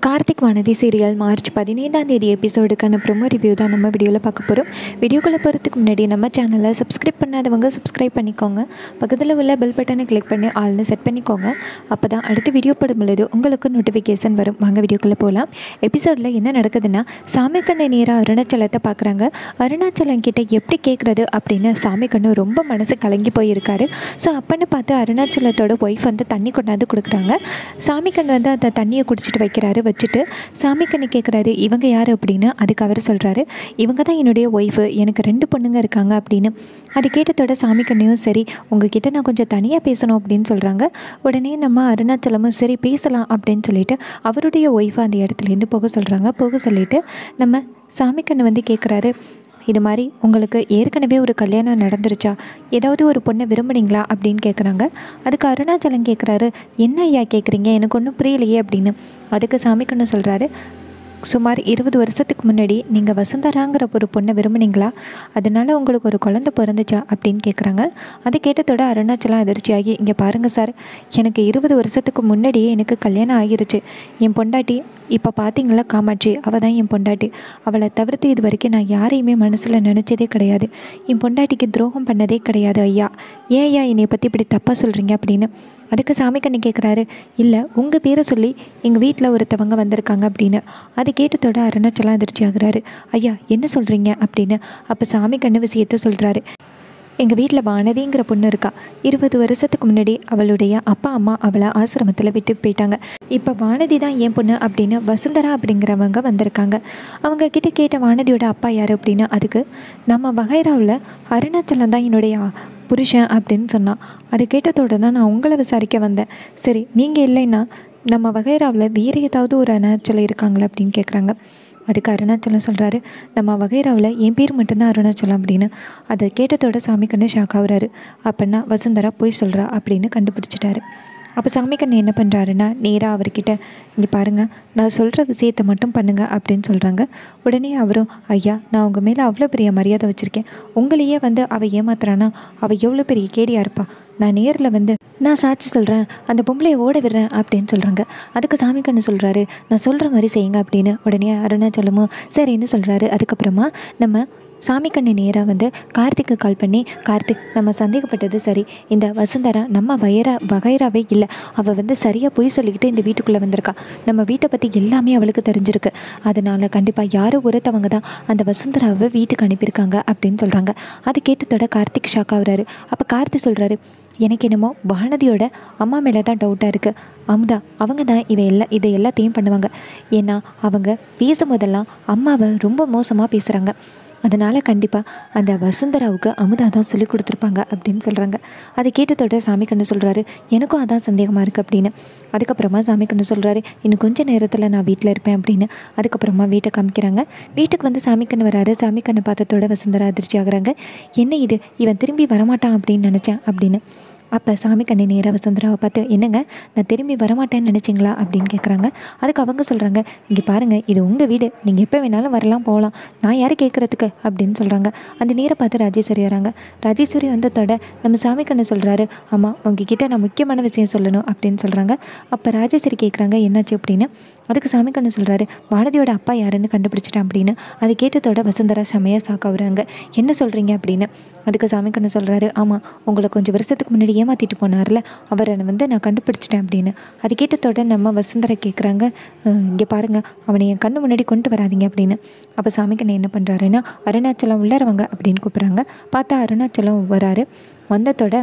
Karthik Vanathi serial March பதினைந்தாம் தேதி எபிசோடுக்கான promo review தான் நம்ம வீடியோவில் பார்க்க போகிறோம் வீடியோக்குள்ளே போகிறதுக்கு முன்னாடி நம்ம சேனலை சப்ஸ்கிரைப் பண்ணாதவங்க சப்ஸ்கிரைப் பண்ணிக்கோங்க பக்கத்தில் உள்ள பெல் பட்டனை கிளிக் பண்ணி ஆல்னு செட் பண்ணிக்கோங்க அப்போ தான் அடுத்த வீடியோ போடும் பொழுது உங்களுக்கு நோட்டிஃபிகேஷன் வரும் வாங்க வீடியோக்குள்ளே போகலாம் எபிசோடில் என்ன நடக்குதுன்னா சாமி கண்ணை நேராக அருணாச்சலத்தை பார்க்குறாங்க அருணாச்சலம் கிட்ட எப்படி கேட்குறது அப்படின்னு சாமி கண்ணு ரொம்ப மனசு கலங்கி போயிருக்காரு ஸோ அப்பன்னு பார்த்து அருணாச்சலத்தோட ஒய்ஃப் வந்து தண்ணி கொண்டாந்து கொடுக்குறாங்க சாமி கண்ணு வந்து அந்த தண்ணியை குடிச்சிட்டு வைக்கிறாரு வச்சுட்டு சாமி கண்ணு கேட்குறாரு இவங்க யார் அப்படின்னு அதுக்கு அவர் சொல்கிறாரு இவங்க தான் என்னுடைய ஒய்ஃபு எனக்கு ரெண்டு பொண்ணுங்க இருக்காங்க அப்படின்னு அது கேட்டதோட சாமி கண்ணையும் சரி உங்ககிட்ட நான் கொஞ்சம் தனியாக பேசணும் அப்படின்னு சொல்கிறாங்க உடனே நம்ம அருணாச்சலமும் சரி பேசலாம் அப்படின்னு சொல்லிட்டு அவருடைய ஒய்ஃபை அந்த இடத்துலேருந்து போக சொல்கிறாங்க போக சொல்லிட்டு நம்ம சாமி கண்ணு வந்து கேட்குறாரு இது மாதிரி உங்களுக்கு ஏற்கனவே ஒரு கல்யாணம் நடந்துருச்சா ஏதாவது ஒரு பொண்ணை விரும்புனீங்களா அப்படின்னு கேட்குறாங்க அதுக்கு அருணாச்சலம் கேட்குறாரு என்ன ஐயா கேட்குறீங்க எனக்கு ஒன்றும் புரியலையே அப்படின்னு அதுக்கு சாமிக்கண்ணு சொல்கிறாரு சுமார் இருபது வருஷத்துக்கு முன்னாடி நீங்கள் வசுந்தராங்கிற ஒரு பொண்ணை விரும்புனீங்களா அதனால உங்களுக்கு ஒரு குழந்தை பிறந்துச்சா அப்படின்னு கேட்குறாங்க அது கேட்டதோட அருணாச்சலம் அதிர்ச்சியாகி இங்கே பாருங்கள் சார் எனக்கு இருபது வருஷத்துக்கு முன்னாடியே எனக்கு கல்யாணம் ஆகிருச்சு என் பொண்டாட்டி இப்போ பார்த்தீங்களா காமாட்சி அவள் தான் என் பொண்டாட்டி அவளை தவிர்த்து இது வரைக்கும் நான் யாரையுமே மனசில் நினச்சதே கிடையாது என் பொண்டாட்டிக்கு துரோகம் பண்ணதே கிடையாது ஐயா ஏன் ஐயா என்னை பற்றி இப்படி தப்பாக சொல்கிறீங்க அப்படின்னு அதுக்கு சாமிக்கண்ணு கேட்குறாரு இல்லை உங்கள் பேரை சொல்லி எங்கள் வீட்டில் ஒருத்தவங்க வந்திருக்காங்க அப்படின்னு அது கேட்டதோட அருணாச்சலம் அதிர்ச்சி ஆகுறாரு ஐயா என்ன சொல்கிறீங்க அப்படின்னு அப்போ சாமிக்கண்ணு விஷயத்த சொல்கிறாரு எங்கள் வீட்டில் வானதிங்கிற பொண்ணு இருக்கா இருபது வருஷத்துக்கு முன்னாடி அவளுடைய அப்பா அம்மா அவளை ஆசிரமத்தில் விட்டு போயிட்டாங்க இப்போ வானதி தான் என் பொண்ணு அப்படின்னு வசுந்தரா அப்படிங்கிறவங்க வந்திருக்காங்க அவங்க கிட்ட கேட்ட வானதியோட அப்பா யார் அப்படின்னு அதுக்கு நம்ம வகைராவில் அருணாச்சலம் தான் என்னுடைய புருஷன் அப்படின்னு சொன்னான் அதை கேட்டதோடு தான் நான் உங்களை விசாரிக்க வந்தேன் சரி நீங்கள் இல்லைன்னா நம்ம வகைராவில் வேறு ஏதாவது ஒரு அருணாச்சலம் இருக்காங்களா அப்படின்னு கேட்குறாங்க அதுக்கு அருணாச்சலம் சொல்கிறாரு நம்ம வகைராவில் என் பேர் மட்டும்தான் அருணாச்சலம் அப்படின்னு அதை கேட்டதோட சாமி கண்ணு ஷாக் ஆகுறாரு அப்படின்னா வசுந்தரா போய் சொல்கிறா அப்படின்னு கண்டுபிடிச்சிட்டாரு அப்போ சாமிக்கண்ணு என்ன பண்ணுறாருன்னா நேராக அவர்கிட்ட இங்கே பாருங்கள் நான் சொல்கிற விஷயத்தை மட்டும் பண்ணுங்கள் அப்படின்னு சொல்கிறாங்க உடனே அவரும் ஐயா நான் உங்கள் மேலே அவ்வளோ பெரிய மரியாதை வச்சுருக்கேன் உங்களையே வந்து அவள் ஏமாத்துறானா அவள் எவ்வளோ பெரிய கேடியாக இருப்பா நான் நேரில் வந்து நான் சாட்சி சொல்கிறேன் அந்த பொம்பளையை ஓட விடுறேன் அப்படின்னு சொல்கிறாங்க அதுக்கு சாமி கண்ணு சொல்கிறாரு நான் சொல்கிற மாதிரி செய்யுங்க அப்படின்னு உடனே அருணாச்சலமும் சரின்னு சொல்கிறாரு அதுக்கப்புறமா நம்ம சாமி கண்ணு நேராக வந்து கார்த்திக்கு கால் பண்ணி கார்த்திக் நம்ம சந்தேகப்பட்டது சரி இந்த வசுந்தரா நம்ம வயரா வகைராவே இல்லை அவள் வந்து சரியாக பொய் சொல்லிக்கிட்டு இந்த வீட்டுக்குள்ளே வந்திருக்கா நம்ம வீட்டை பற்றி எல்லாமே அவளுக்கு தெரிஞ்சிருக்கு அதனால் கண்டிப்பாக யாரோ ஒருத்தவங்க தான் அந்த வசுந்தராவை வீட்டுக்கு அனுப்பியிருக்காங்க அப்படின்னு சொல்கிறாங்க அது கேட்டதோட கார்த்திக் ஷாக் ஆகுறாரு அப்போ கார்த்திக் சொல்கிறாரு எனக்கு என்னமோ வானதியோட அம்மா மேலே தான் டவுட்டாக இருக்குது அமுதா அவங்க தான் இவ எல்லா இதை எல்லாத்தையும் பண்ணுவாங்க ஏன்னா அவங்க பேசும்போதெல்லாம் அம்மாவை ரொம்ப மோசமாக பேசுகிறாங்க அதனால் கண்டிப்பாக அந்த வசுந்தராவுக்கு அமுதா தான் சொல்லி கொடுத்துருப்பாங்க அப்படின்னு சொல்கிறாங்க அதை கேட்டதோட சாமி கண்ணு சொல்கிறாரு எனக்கும் அதான் சந்தேகமாக இருக்குது அப்படின்னு அதுக்கப்புறமா சாமி கண்ணு சொல்கிறாரு இன்னும் கொஞ்சம் நேரத்தில் நான் வீட்டில் இருப்பேன் அப்படின்னு அதுக்கப்புறமா வீட்டை காமிக்கிறாங்க வீட்டுக்கு வந்து சாமி கண்ணு வராரு சாமி கண்ணு பார்த்ததோட வசுந்தரா அதிர்ச்சி ஆகுறாங்க என்ன இது இவன் திரும்பி வரமாட்டான் அப்படின்னு நினச்சேன் அப்படின்னு அப்போ சாமி கண்ணை நேராக வசுந்தராவை பார்த்து என்னங்க நான் திரும்பி வரமாட்டேன்னு நினச்சிங்களா அப்படின்னு கேட்குறாங்க அதுக்கு அவங்க சொல்கிறாங்க இங்கே பாருங்கள் இது உங்கள் வீடு நீங்கள் எப்போ வேணாலும் வரலாம் போகலாம் நான் யாரை கேட்குறதுக்கு அப்படின்னு சொல்கிறாங்க அந்த நேரை பார்த்து ராஜேஸ்வரி வராங்க ராஜேஸ்வரி வந்ததோட நம்ம சாமி கண்ணு சொல்கிறாரு ஆமாம் உங்ககிட்ட நான் முக்கியமான விஷயம் சொல்லணும் அப்படின்னு சொல்கிறாங்க அப்போ ராஜேஸ்வரி கேட்குறாங்க என்னாச்சு அப்படின்னு அதுக்கு சாமி கண்ணு சொல்கிறாரு வானதியோட அப்பா யாருன்னு கண்டுபிடிச்சிட்டேன் அப்படின்னு அதை கேட்டதோட வசுந்தரா செமையாக சாக்காவுறாங்க என்ன சொல்கிறீங்க அப்படின்னு அதுக்கு சாமி கண்ணு சொல்கிறாரு ஆமாம் உங்களை கொஞ்சம் வருஷத்துக்கு முன்னாடி ஏமாற்றிட்டு போனார்ல அவரை வந்து நான் கண்டுபிடிச்சிட்டேன் அப்படின்னு அது கேட்டதோட நம்ம வசுந்தரை கேட்குறாங்க இங்கே பாருங்கள் அவனை என் கண்ணு முன்னாடி கொண்டு வராதீங்க அப்படின்னு அப்போ சாமி கண்ணு என்ன பண்ணுறாருன்னா அருணாச்சலம் உள்ளறவங்க அப்படின்னு கூப்பிட்றாங்க பார்த்தா அருணாச்சலம் வராரு வந்ததோட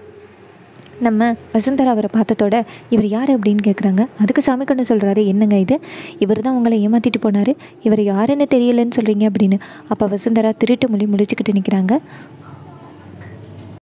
நம்ம வசுந்தரா அவரை பார்த்ததோட இவர் யார் அப்படின்னு கேட்குறாங்க அதுக்கு சாமி கண்ணு சொல்கிறாரு என்னங்க இது இவர் தான் உங்களை ஏமாற்றிட்டு போனார் இவர் யாருன்னு தெரியலன்னு சொல்கிறீங்க அப்படின்னு அப்போ வசுந்தரா திருட்டு மொழி முடிச்சுக்கிட்டு நிற்கிறாங்க